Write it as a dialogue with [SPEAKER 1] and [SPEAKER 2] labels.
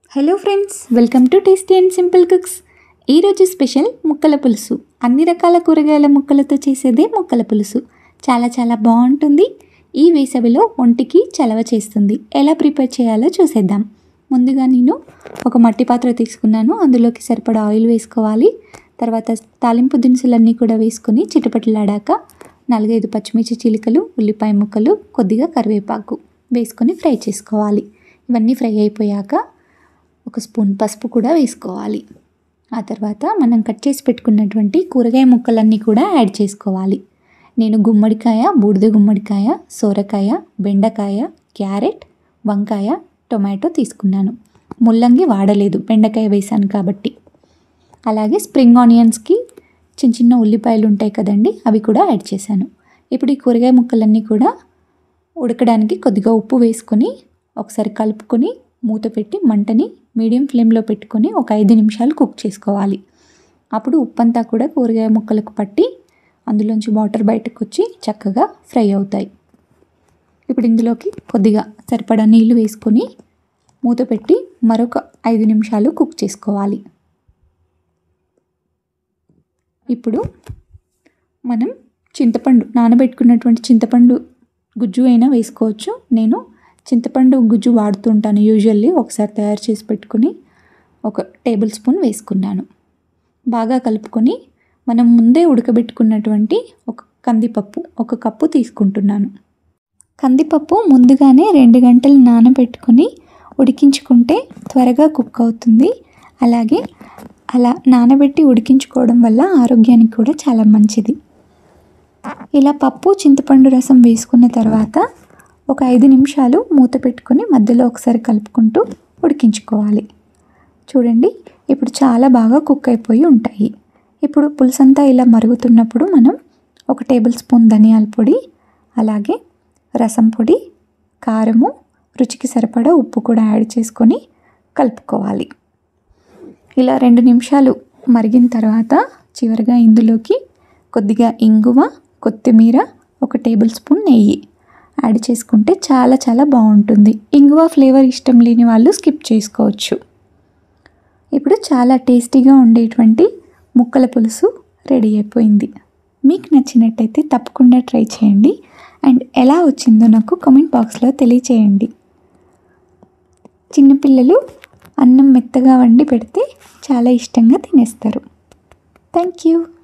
[SPEAKER 1] hello friends welcome to tasty and simple cooks ఈరోజు special ముక్కల పులుసు అన్ని రకాల కూరగాయల ముక్కలతో చేసేదే ముక్కల పులుసు చాలా చాలా బాగుంటుంది ఈ వేసవిలో ఒంటికి చలవ చేస్తుంది ఎలా ప్రిపేర్ చేయాలో చూసేద్దాం ముందుగా నేను ఒక మట్టి పాత్ర తీసుకున్నాను అందులోకి సరిపడా ఆయిల్ వేసుకోవాలి తర్వాత తాలింపు దినుసులన్నీ కూడా వేసుకొని చిటపటలాడాక నాలుగైదు పచ్చిమిర్చి చిలుకలు ఉల్లిపాయ ముక్కలు కొద్దిగా కరివేపాకు వేసుకొని ఫ్రై చేసుకోవాలి ఇవన్నీ ఫ్రై అయిపోయాక ఒక స్పూన్ పసుపు కూడా వేసుకోవాలి ఆ తర్వాత మనం కట్ చేసి పెట్టుకున్నటువంటి కూరగాయ ముక్కలన్నీ కూడా యాడ్ చేసుకోవాలి నేను గుమ్మడికాయ బూడిద గుమ్మడికాయ సోరకాయ బెండకాయ క్యారెట్ వంకాయ టొమాటో తీసుకున్నాను ముల్లంగి వాడలేదు బెండకాయ వేసాను కాబట్టి అలాగే స్ప్రింగ్ ఆనియన్స్కి చిన్న చిన్న ఉల్లిపాయలు ఉంటాయి కదండి అవి కూడా యాడ్ చేశాను ఇప్పుడు ఈ కూరగాయ ముక్కలన్నీ కూడా ఉడకడానికి కొద్దిగా ఉప్పు వేసుకొని ఒకసారి కలుపుకొని మూత పెట్టి మంటని మీడియం ఫ్లేమ్లో పెట్టుకొని ఒక ఐదు నిమిషాలు కుక్ చేసుకోవాలి అప్పుడు ఉప్పంతా కూడా కూరగాయ ముక్కలకు పట్టి అందులోంచి వాటర్ బయటకు వచ్చి చక్కగా ఫ్రై అవుతాయి ఇప్పుడు ఇందులోకి కొద్దిగా సరిపడా నీళ్లు వేసుకొని మూత పెట్టి మరొక ఐదు నిమిషాలు కుక్ చేసుకోవాలి ఇప్పుడు మనం చింతపండు నానబెట్టుకున్నటువంటి చింతపండు గుజ్జు అయినా వేసుకోవచ్చు నేను చింతపండు గుజ్జు వాడుతుంటాను యూజువల్లీ ఒకసారి తయారు చేసి పెట్టుకుని ఒక టేబుల్ స్పూన్ వేసుకున్నాను బాగా కలుపుకొని మనం ముందే ఉడకబెట్టుకున్నటువంటి ఒక కందిపప్పు ఒక కప్పు తీసుకుంటున్నాను కందిపప్పు ముందుగానే రెండు గంటలు నానబెట్టుకొని ఉడికించుకుంటే త్వరగా కుక్ అవుతుంది అలాగే అలా నానబెట్టి ఉడికించుకోవడం వల్ల ఆరోగ్యానికి కూడా చాలా మంచిది ఇలా పప్పు చింతపండు రసం వేసుకున్న తర్వాత ఒక ఐదు నిమిషాలు మూత పెట్టుకొని మధ్యలో ఒకసారి కలుపుకుంటూ ఉడికించుకోవాలి చూడండి ఇప్పుడు చాలా బాగా కుక్ అయిపోయి ఉంటాయి ఇప్పుడు పులుసంతా ఇలా మరుగుతున్నప్పుడు మనం ఒక టేబుల్ స్పూన్ ధనియాల పొడి అలాగే రసం పొడి కారము రుచికి సరిపడా ఉప్పు కూడా యాడ్ చేసుకొని కలుపుకోవాలి ఇలా రెండు నిమిషాలు మరిగిన తర్వాత చివరిగా ఇందులోకి కొద్దిగా ఇంగువ కొత్తిమీర ఒక టేబుల్ స్పూన్ నెయ్యి యాడ్ చేసుకుంటే చాలా చాలా బాగుంటుంది ఇంగువ ఫ్లేవర్ ఇష్టం లేని వాళ్ళు స్కిప్ చేసుకోవచ్చు ఇప్పుడు చాలా టేస్టీగా ఉండేటువంటి ముక్కల పులుసు రెడీ అయిపోయింది మీకు నచ్చినట్టయితే తప్పకుండా ట్రై చేయండి అండ్ ఎలా వచ్చిందో నాకు కామెంట్ బాక్స్లో తెలియచేయండి చిన్నపిల్లలు అన్నం మెత్తగా వండి పెడితే చాలా ఇష్టంగా తినేస్తారు థ్యాంక్ యూ